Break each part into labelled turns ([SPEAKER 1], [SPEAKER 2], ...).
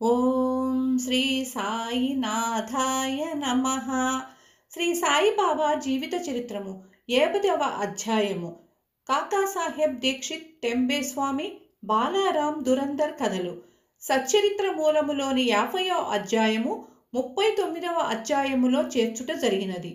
[SPEAKER 1] ఓం శ్రీ సాయినాథాయ నమ శ్రీ సాయిబాబా జీవిత చరిత్రము ఏపదవ అధ్యాయము కాకాసాహెబ్ దీక్షిత్ టెంబే స్వామి బాలారాం దురందర్ కథలు సచ్చరిత్ర మూలములోని యాభైవ అధ్యాయము ముప్పై తొమ్మిదవ అధ్యాయములో చేర్చుట జరిగినది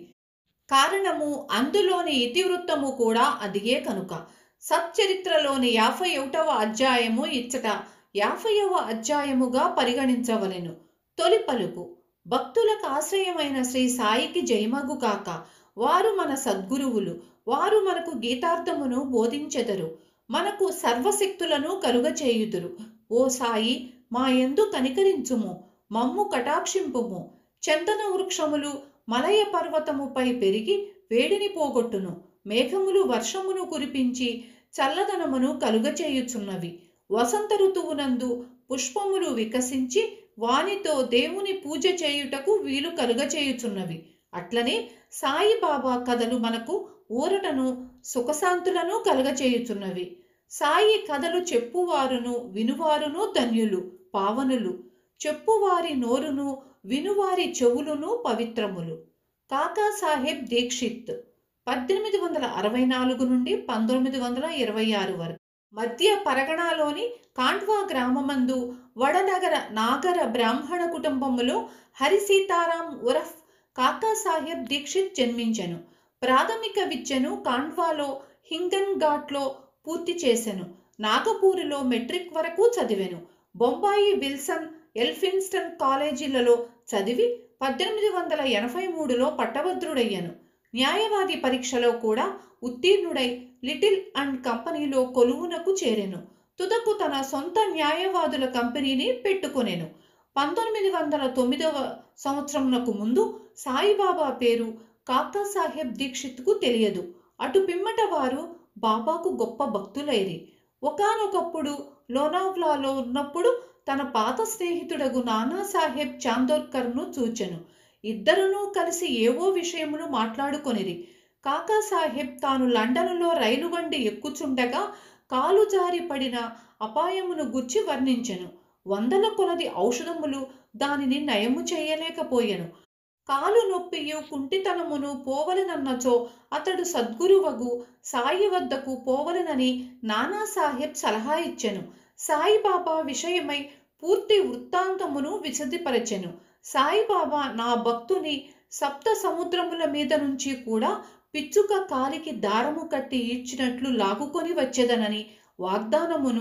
[SPEAKER 1] కారణము అందులోని ఇతివృత్తము కూడా అదియే కనుక సచ్చరిత్రలోని యాభై ఒకటవ అధ్యాయము ఇచ్చట యాభైవ అధ్యాయముగా పరిగణించవలెను తొలి పలుకు భక్తులకు ఆశ్రయమైన శ్రీ సాయికి జయమగు కాక వారు మన సద్గురువులు వారు మనకు గీతార్థమును బోధించెదరు మనకు సర్వశక్తులను కలుగచేయుదురు ఓ సాయి మా ఎందు కనికరించుము మమ్ము కటాక్షింపుము చందన వృక్షములు మలయ పర్వతముపై పెరిగి వేడిని పోగొట్టును మేఘములు వర్షమును కురిపించి చల్లదనమును కలుగచేయుచున్నవి వసంత ఋతువునందు పుష్పములు వికసించి వానితో దేవుని పూజ చేయుటకు వీలు కలుగచేయుచున్నవి అట్లనే సాయిబాబా కథలు మనకు ఊరటను సుఖశాంతులను కలుగచేయుచున్నవి సాయి కథలు చెప్పువారును వినువారును ధన్యులు పావనులు చెప్పువారి నోరును వినువారి చెవులును పవిత్రములు కాకాసాహెబ్ దీక్షిత్ పద్దెనిమిది వందల అరవై నాలుగు నుండి పంతొమ్మిది వందల ఇరవై ఆరు వరకు మధ్య పరగణలోని కాండ్వా గ్రామమందు వడనగర నాగర బ్రాహ్మణ కుటుంబములో హరిసీతారాం ఉరఫ్ కాకాసాహెబ్ దీక్షిత్ జన్మించెను ప్రాథమిక విద్యను కాండ్వాలో హింగన్ ఘాట్లో పూర్తి చేసెను నాగపూరులో మెట్రిక్ వరకు చదివెను బొంబాయి విల్సన్ ఎల్ఫిన్స్టన్ కాలేజీలలో చదివి పద్దెనిమిది వందల ఎనభై మూడులో పట్టభద్రుడయ్యను న్యాయవాది పరీక్షలో కూడా ఉత్తీర్ణుడై లిటిల్ అండ్ కంపెనీలో కొలువునకు చేరెను తుదకు తన సొంత న్యాయవాదుల కంపెనీని పెట్టుకొనెను పంతొమ్మిది వందల తొమ్మిదవ సంవత్సరమునకు ముందు సాయిబాబా పేరు కాకాసాహెబ్ దీక్షిత్కు తెలియదు అటు పిమ్మట వారు బాబాకు గొప్ప భక్తులైరి ఒకనొకప్పుడు లోనావ్లాలో ఉన్నప్పుడు తన పాత స్నేహితుడగు నానాసాహెబ్ చాందోర్కర్ను చూచెను ఇద్దరునూ కలిసి ఏవో విషయములు మాట్లాడుకొనిరి కాకాసాహెబ్ తాను లండనులో రైలు బండి ఎక్కుచుండగా కాలు జారి పడిన అపాయమును గుర్చి వర్ణించెను వందల కొలది ఔషధములు దానిని నయము చేయలేకపోయెను కాలు నొప్పియు కుంటితనమును పోవలెనన్నచో అతడు సద్గురువగు సాయి వద్దకు పోవలెనని నానాసాహెబ్ సలహా ఇచ్చెను సాయిబాబా విషయమై పూర్తి వృత్తాంతమును విశదిపరచెను సాయిబాబా నా భక్తుని సప్త సముద్రముల మీద నుంచి కూడా పిచ్చుక కాలికి దారము కట్టి ఈడ్చినట్లు లాగుకొని వచ్చేదనని వాగ్దానమును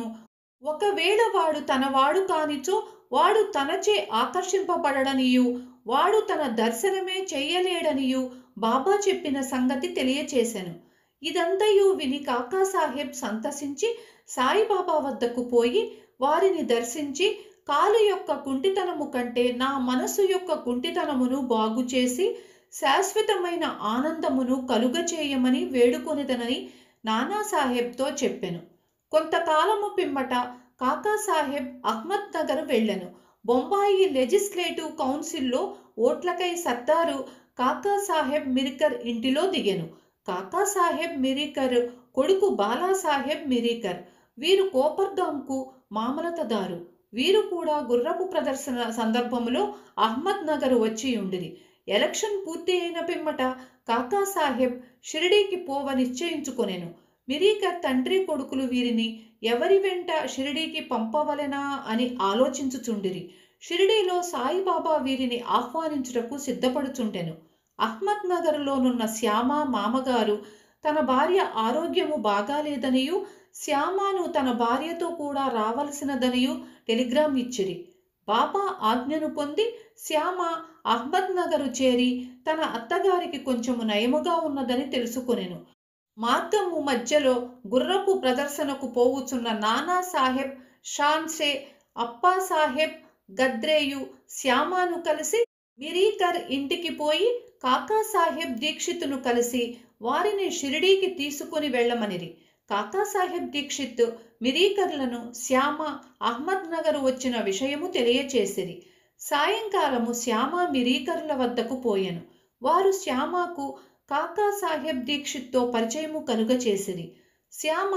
[SPEAKER 1] ఒకవేళ వాడు తన వాడు కానిచో వాడు తనచే ఆకర్షింపబడనియు వాడు తన దర్శనమే చెయ్యలేడనియు బాబా చెప్పిన సంగతి తెలియచేశాను ఇదంతయు విని కాకాసాహెబ్ సంతసించి సాయిబాబా వద్దకు పోయి వారిని దర్శించి కాలు యొక్క కుంటితనము కంటే నా మనసు యొక్క కుంటితనమును బాగు చేసి శాశ్వతమైన ఆనందమును కలుగచేయమని వేడుకొనిదనని నానాసాహెబ్తో చెప్పెను కొంతకాలము పిమ్మట కాకాసాహెబ్ అహ్మద్ నగర్ వెళ్ళెను బొంబాయి లెజిస్లేటివ్ కౌన్సిల్లో ఓట్లకై సర్దారు కాకాసాహెబ్ మిరికర్ ఇంటిలో దిగెను కాకాసాహెబ్ మిరికర్ కొడుకు బాలాసాహెబ్ మిరికర్ వీరు కోపర్గాంకు మామలతదారు వీరు కూడా గుర్రపు ప్రదర్శన సందర్భంలో అహ్మద్ నగర్ వచ్చి ఉండిరి ఎలక్షన్ పూర్తి అయిన పిమ్మట కాకాసాహెబ్ షిరిడీకి పోవ నిశ్చయించుకొనెను మిరీకర్ తండ్రి కొడుకులు వీరిని ఎవరి వెంట షిరిడీకి పంపవలెనా అని ఆలోచించుచుండిరి షిరిడీలో సాయిబాబా వీరిని ఆహ్వానించుటకు సిద్ధపడుచుండెను అహ్మద్ నగర్లోనున్న శ్యామ మామగారు తన భార్య ఆరోగ్యము బాగాలేదనియు శ్యామాను తన భార్యతో కూడా రావలసినదనియు టెలిగ్రామ్ ఇచ్చిరి బాబా ఆజ్ఞను పొంది శ్యామ అహ్మద్ నగరు చేరి తన అత్తగారికి కొంచెము నయముగా ఉన్నదని తెలుసుకొనెను మార్గము మధ్యలో గుర్రపు ప్రదర్శనకు పోవుచున్న నానా సాహెబ్ షాన్సే అప్పా సాహెబ్ గద్రేయు శ్యామాను కలిసి మిరీకర్ ఇంటికి పోయి కాకాసాహెబ్ దీక్షితును కలిసి వారిని షిరిడీకి తీసుకుని వెళ్ళమనిరి కాకాసాహెబ్ దీక్షిత్ మిరీకర్లను శ్యామ అహ్మద్ నగర్ వచ్చిన విషయము తెలియచేసిరి సాయంకాలము శ్యామ మిరీకర్ల వద్దకు పోయెను వారు శ్యామకు కాకాసాహెబ్ దీక్షిత్తో పరిచయము కలుగచేసిరి శ్యామ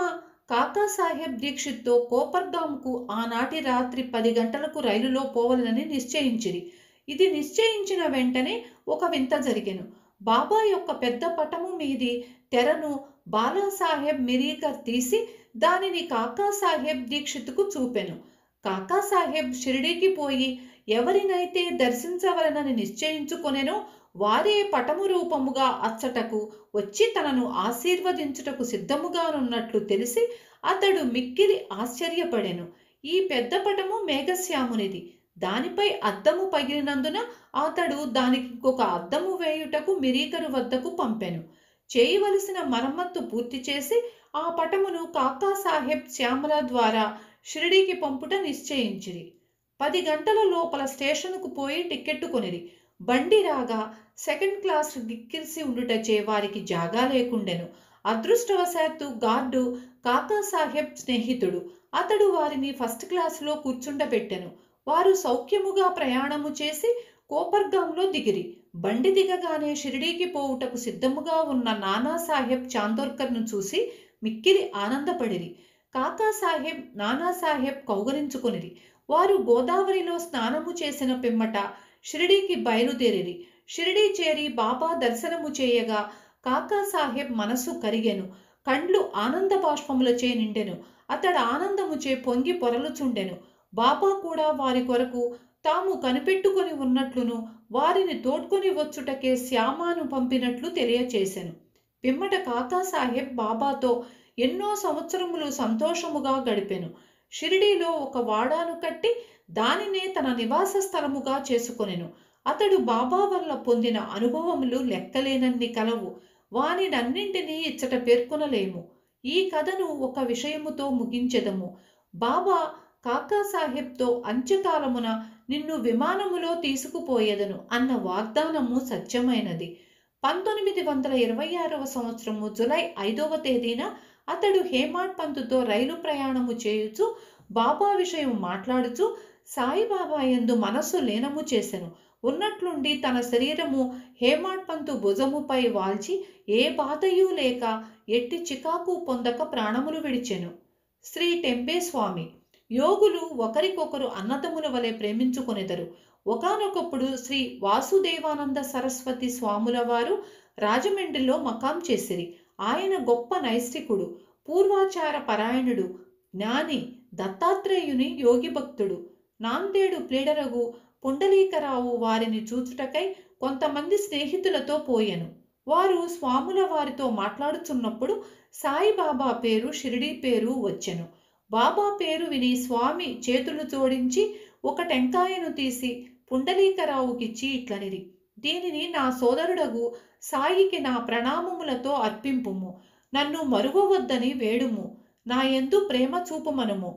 [SPEAKER 1] కాకాసాహెబ్ దీక్షిత్తో కోపర్గాంకు ఆనాటి రాత్రి పది గంటలకు రైలులో పోవాలని నిశ్చయించిరి ఇది నిశ్చయించిన వెంటనే ఒక వింత జరిగెను బాబా యొక్క పెద్ద పటము మీది తెరను బాలాసాహెబ్ మిరీకర్ తీసి దానిని కాకాసాహెబ్ దీక్షిత్కు చూపెను కాకాసాహెబ్ షిరిడీకి పోయి ఎవరినైతే దర్శించవలనని నిశ్చయించుకొనెనో వారే పటము రూపముగా అచ్చటకు వచ్చి తనను ఆశీర్వదించుటకు సిద్ధముగానున్నట్లు తెలిసి అతడు మిక్కిలి ఆశ్చర్యపడెను ఈ పెద్ద పటము మేఘశ్యామునిది దానిపై అద్దము పగిలినందున అతడు దానికి ఇంకొక అద్దము వేయుటకు మిరీకరు వద్దకు పంపెను చేయవలసిన మరమ్మత్తు పూర్తి చేసి ఆ పటమును కాకాసాహెబ్ శ్యామల ద్వారా షిరిడీకి పంపుట నిశ్చయించిరి పది గంటల లోపల స్టేషన్కు పోయి టిక్కెట్టు కొనిరి బండి రాగా సెకండ్ క్లాస్ గిక్కిరిసి ఉండుటచే వారికి జాగా లేకుండెను అదృష్టవశాత్తు గార్డు కాకాసాహెబ్ స్నేహితుడు అతడు వారిని ఫస్ట్ క్లాసులో కూర్చుండబెట్టెను వారు సౌఖ్యముగా ప్రయాణము చేసి కోపర్గాంలో దిగిరి బండి దిగగానే షిరిడీకి పోవుటకు సిద్ధముగా ఉన్న నానాసాహెబ్ చాందోర్కర్ను చూసి మిక్కిలి ఆనందపడిరి కాకాసాహెబ్ నానాసాహెబ్ కౌగలించుకొనిరి వారు గోదావరిలో స్నానము చేసిన పిమ్మట షిరిడీకి బయలుదేరిరి షిరిడీ చేరి బాబా దర్శనము చేయగా కాకాసాహెబ్ మనసు కరిగెను కండ్లు ఆనంద బాష్పములచే నిండెను అతడు ఆనందముచే పొంగి పొరలుచుండెను బాబా కూడా వారి కొరకు తాము కనిపెట్టుకొని ఉన్నట్లును వారిని తోడ్కొని వచ్చుటకే శ్యామాను పంపినట్లు తెలియచేశాను పిమ్మట కాకాసాహెబ్ బాబాతో ఎన్నో సంవత్సరములు సంతోషముగా గడిపెను షిరిడీలో ఒక వాడాను కట్టి దానినే తన నివాస స్థలముగా చేసుకొనెను అతడు బాబా వల్ల పొందిన అనుభవములు లెక్కలేనన్ని కలవు వానినన్నింటినీ ఇచ్చట పేర్కొనలేము ఈ కథను ఒక విషయముతో ముగించెదము బాబా కాకాసాహెబ్తో అంత్యకాలమున నిన్ను విమానములో తీసుకుపోయేదను అన్న వాగ్దానము సత్యమైనది పంతొమ్మిది వందల ఇరవై ఆరవ సంవత్సరము జులై ఐదవ తేదీన అతడు హేమాడ్ పంతుతో రైలు ప్రయాణము చేయుచు బాబా విషయం మాట్లాడుచు సాయిబాబా ఎందు మనస్సు లీనము చేసెను ఉన్నట్లుండి తన శరీరము హేమాడ్ పంతు భుజముపై వాల్చి ఏ బాధయూ లేక ఎట్టి చికాకు పొందక ప్రాణములు విడిచెను శ్రీ టెంపే స్వామి యోగులు ఒకరికొకరు అన్నదముల వలె ప్రేమించుకొనెదరు ఒకనొకప్పుడు శ్రీ వాసుదేవానంద సరస్వతి స్వాముల వారు రాజమండ్రిలో మకాం చేసిరి ఆయన గొప్ప నైష్టికుడు పూర్వాచార పరాయణుడు జ్ఞాని దత్తాత్రేయుని యోగి భక్తుడు నాందేడు ప్లేడరగు పుండలీకరావు వారిని చూచుటకై కొంతమంది స్నేహితులతో పోయెను వారు స్వాముల వారితో మాట్లాడుచున్నప్పుడు సాయిబాబా పేరు షిరిడీ పేరు వచ్చెను బాబా పేరు విని స్వామి చేతులు జోడించి ఒక టెంకాయను తీసి పుండలీకరావుకిచ్చి ఇట్లనిరి దీనిని నా సోదరుడగు సాయికి నా ప్రణామములతో అర్పింపుము నన్ను మరువవద్దని వేడుము నా ఎందు ప్రేమ చూపుమనుము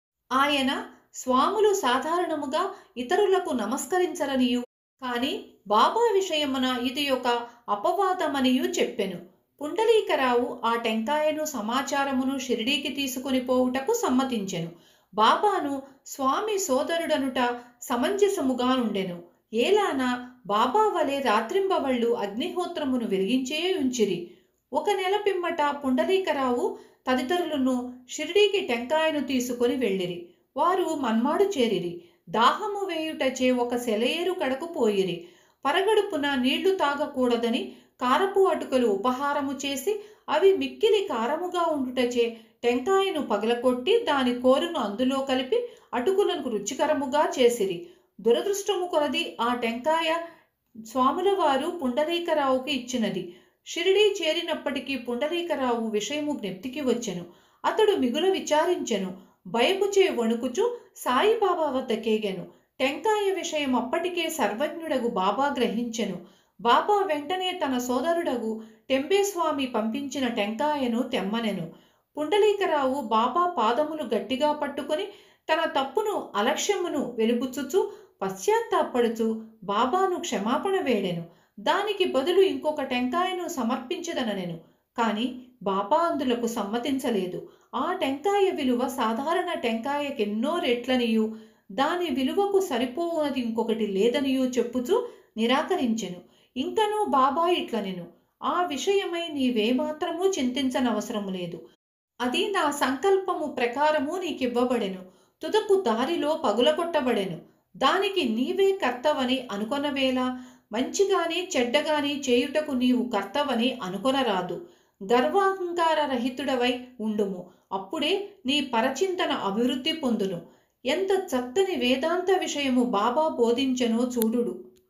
[SPEAKER 1] ఆయన స్వాములు సాధారణముగా ఇతరులకు నమస్కరించరనియు కాని బాబా విషయమున ఇది ఒక అపవాదమనియు చెప్పెను పుండలీకరావు ఆ టెంకాయను సమాచారమును షిరిడీకి తీసుకుని పోవుటకు సమ్మతించెను బాబాను స్వామి సోదరుడనుట సమంజసముగా నుండెను ఏలానా బాబా వలె రాత్రింబవళ్ళు అగ్నిహోత్రమును వెలిగించే ఉంచిరి ఒక నెల పిమ్మట పుండలీకరావు తదితరులను షిరిడీకి టెంకాయను తీసుకొని వెళ్ళిరి వారు మన్మాడు చేరిరి దాహము వేయుటచే ఒక సెలయేరు కడకు పోయిరి పరగడుపున నీళ్లు తాగకూడదని కారపు అటుకలు ఉపహారము చేసి అవి మిక్కిలి కారముగా ఉండుటచే టెంకాయను పగలకొట్టి దాని కోరును అందులో కలిపి అటుకులకు రుచికరముగా చేసిరి దురదృష్టము కొలది ఆ టెంకాయ స్వాముల వారు పుండరీకరావుకి ఇచ్చినది షిరిడీ చేరినప్పటికీ పుండరీకరావు విషయము జ్ఞప్తికి వచ్చెను అతడు మిగుల విచారించెను భయముచే వణుకుచు సాయిబాబా వద్ద కేగెను టెంకాయ విషయం అప్పటికే సర్వజ్ఞుడగు బాబా గ్రహించెను బాబా వెంటనే తన సోదరుడగు టెంబేస్వామి పంపించిన టెంకాయను తెమ్మనెను పుండలీకరావు బాబా పాదములు గట్టిగా పట్టుకొని తన తప్పును అలక్ష్యమును వెలుబుచ్చుచు పశ్చాత్తాపడుచు బాబాను క్షమాపణ వేడెను దానికి బదులు ఇంకొక టెంకాయను సమర్పించదననెను కాని బాబా అందులకు సమ్మతించలేదు ఆ టెంకాయ విలువ సాధారణ టెంకాయకెన్నో రెట్లనియు దాని విలువకు సరిపోవునది ఇంకొకటి లేదనియూ చెప్పుచు నిరాకరించెను ఇంకనూ బాబా ఇట్లనెను ఆ విషయమై నీవేమాత్రమూ చింతించనవసరము లేదు అది నా సంకల్పము ప్రకారము నీకివ్వబడెను తుదకు దారిలో పగులగొట్టబడెను దానికి నీవే కర్తవని అనుకొనవేళ మంచిగాని చెడ్డగాని చేయుటకు నీవు కర్తవని అనుకొనరాదు గర్వాహంకార రహితుడవై ఉండుము అప్పుడే నీ పరచింతన అభివృద్ధి పొందును ఎంత చక్కని వేదాంత విషయము బాబా బోధించనో చూడుడు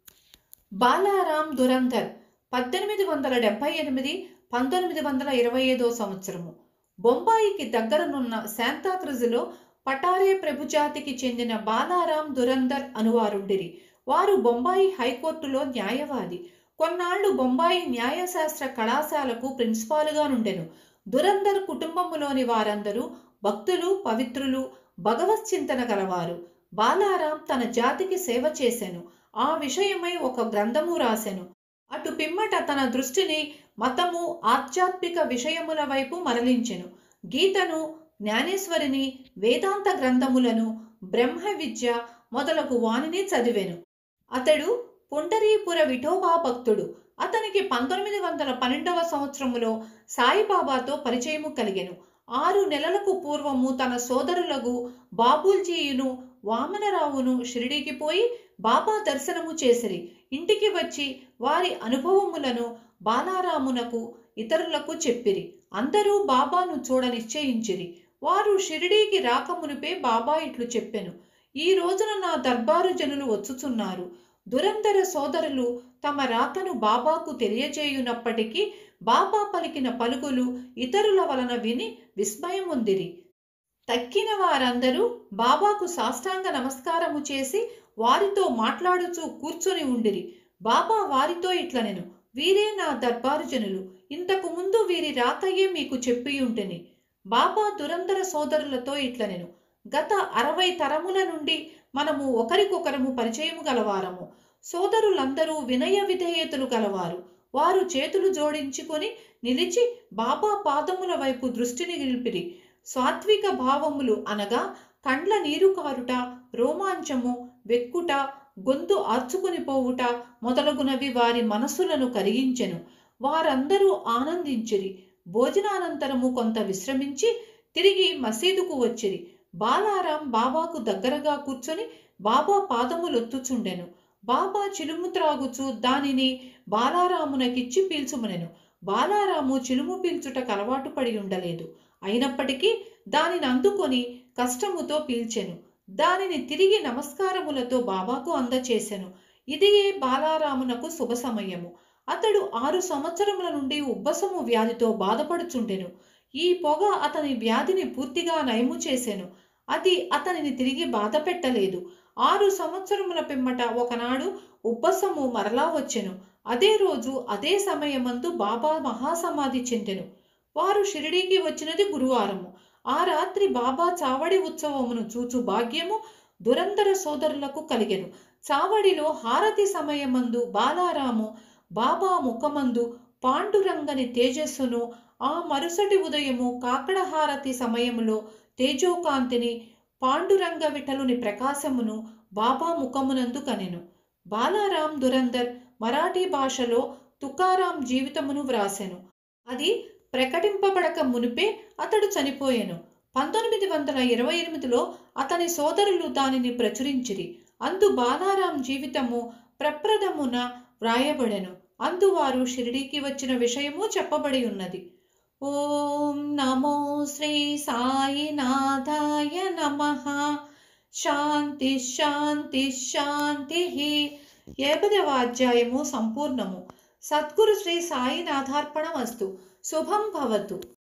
[SPEAKER 1] బాలారాం దురంధర్ పద్దెనిమిది వందల డెబ్బై ఎనిమిది పంతొమ్మిది వందల ఇరవై ఐదో సంవత్సరము బొంబాయికి దగ్గరనున్న శాంతాక్రుజులో పటారే ప్రభుజాతికి చెందిన బాలారాం దురంధర్ అనువారుండిరి వారు బొంబాయి హైకోర్టులో న్యాయవాది కొన్నాళ్లు బొంబాయి న్యాయశాస్త్ర కళాశాలకు ప్రిన్సిపాలుగా నుండెను దురంధర్ కుటుంబములోని వారందరూ భక్తులు పవిత్రులు భగవత్ చింతన గలవారు బాలారాం తన జాతికి సేవ చేసెను ఆ విషయమై ఒక గ్రంథము రాసెను అటు పిమ్మట తన దృష్టిని మతము ఆధ్యాత్మిక విషయముల వైపు మరలించెను గీతను జ్ఞానేశ్వరిని వేదాంత గ్రంథములను బ్రహ్మ విద్య మొదలగు వానిని చదివెను అతడు పుండరీపుర విఠోబా భక్తుడు అతనికి పంతొమ్మిది వందల పన్నెండవ సంవత్సరములో సాయిబాబాతో పరిచయము కలిగెను ఆరు నెలలకు పూర్వము తన సోదరులకు బాబుల్జీయును వామనరావును షిరిడీకి పోయి బాబా దర్శనము చేసిరి ఇంటికి వచ్చి వారి అనుభవములను బాలారామునకు ఇతరులకు చెప్పిరి అందరూ బాబాను చూడ నిశ్చయించిరి వారు షిరిడీకి రాకమునిపే బాబా ఇట్లు చెప్పెను ఈ రోజున నా దర్బారు జనులు వచ్చుచున్నారు దురంధర సోదరులు తమ రాకను బాబాకు తెలియజేయునప్పటికీ బాబా పలికిన పలుకులు ఇతరుల వలన విని విస్మయం ఉందిరి తక్కిన వారందరూ బాబాకు సాష్టాంగ నమస్కారము చేసి వారితో మాట్లాడుచూ కూర్చొని ఉండిరి బాబా వారితో ఇట్లనెను వీరే నా దర్బారు జనులు ఇంతకు ముందు వీరి రాకయ్యే మీకు చెప్పియుంటిని బాబా దురంధర సోదరులతో ఇట్లనెను గత అరవై తరముల నుండి మనము ఒకరికొకరము పరిచయము గలవారము సోదరులందరూ వినయ విధేయతలు గలవారు వారు చేతులు జోడించుకొని నిలిచి బాబా పాదముల వైపు దృష్టిని నిలిపిరి సాత్విక భావములు అనగా కండ్ల నీరు కారుట రోమాంచము వెక్కుట గొంతు ఆర్చుకుని పోవుట మొదలగునవి వారి మనస్సులను కరిగించెను వారందరూ ఆనందించిరి భోజనానంతరము కొంత విశ్రమించి తిరిగి మసీదుకు వచ్చిరి బాలారాం బాబాకు దగ్గరగా కూర్చొని బాబా పాదములొత్తుచుండెను బాబా చిలుము త్రాగుచు దానిని బాలారామునకిచ్చి పీల్చుమనెను బాలారాము చిలుము పీల్చుటకు అలవాటు పడి ఉండలేదు అయినప్పటికీ దానిని అందుకొని కష్టముతో పీల్చెను దానిని తిరిగి నమస్కారములతో బాబాకు అందచేసెను ఇదియే బాలారామునకు శుభ సమయము అతడు ఆరు సంవత్సరముల నుండి ఉబ్బసము వ్యాధితో బాధపడుచుండెను ఈ పొగ అతని వ్యాధిని పూర్తిగా నయము చేసెను అది అతనిని తిరిగి బాధ పెట్టలేదు ఆరు సంవత్సరముల పిమ్మట ఒకనాడు ఉబ్బసము మరలా వచ్చెను అదే రోజు అదే సమయమందు బాబా మహాసమాధి చెందెను వారు షిరిడీకి వచ్చినది గురువారము ఆ రాత్రి బాబా చావడి ఉత్సవమును చూచు భాగ్యము దురంధర సోదరులకు కలిగెను చావడిలో హారతి సమయమందు బాలారాము బాబా ముఖమందు పాండురంగని తేజస్సును ఆ మరుసటి ఉదయము కాకడహారతి సమయములో తేజోకాంతిని పాండురంగ విఠలుని ప్రకాశమును బాబా ముఖమునందు కనెను బాలారాం దురందర్ మరాఠీ భాషలో తుకారాం జీవితమును వ్రాసెను అది ప్రకటింపబడక మునిపే అతడు చనిపోయెను పంతొమ్మిది వందల ఇరవై ఎనిమిదిలో అతని సోదరులు దానిని ప్రచురించిరి అందు బాలారాం జీవితము ప్రప్రథమున వ్రాయబడెను అందు వారు షిరిడీకి వచ్చిన విషయము చెప్పబడి ఉన్నది ఓం నమో శ్రీ సాయినాథాయ నమ శాంతి శాంతి శాంతి ఏపదవ అధ్యాయము సంపూర్ణము సద్గురు శ్రీ సాయినాథార్పణమస్తు శుభం భవతు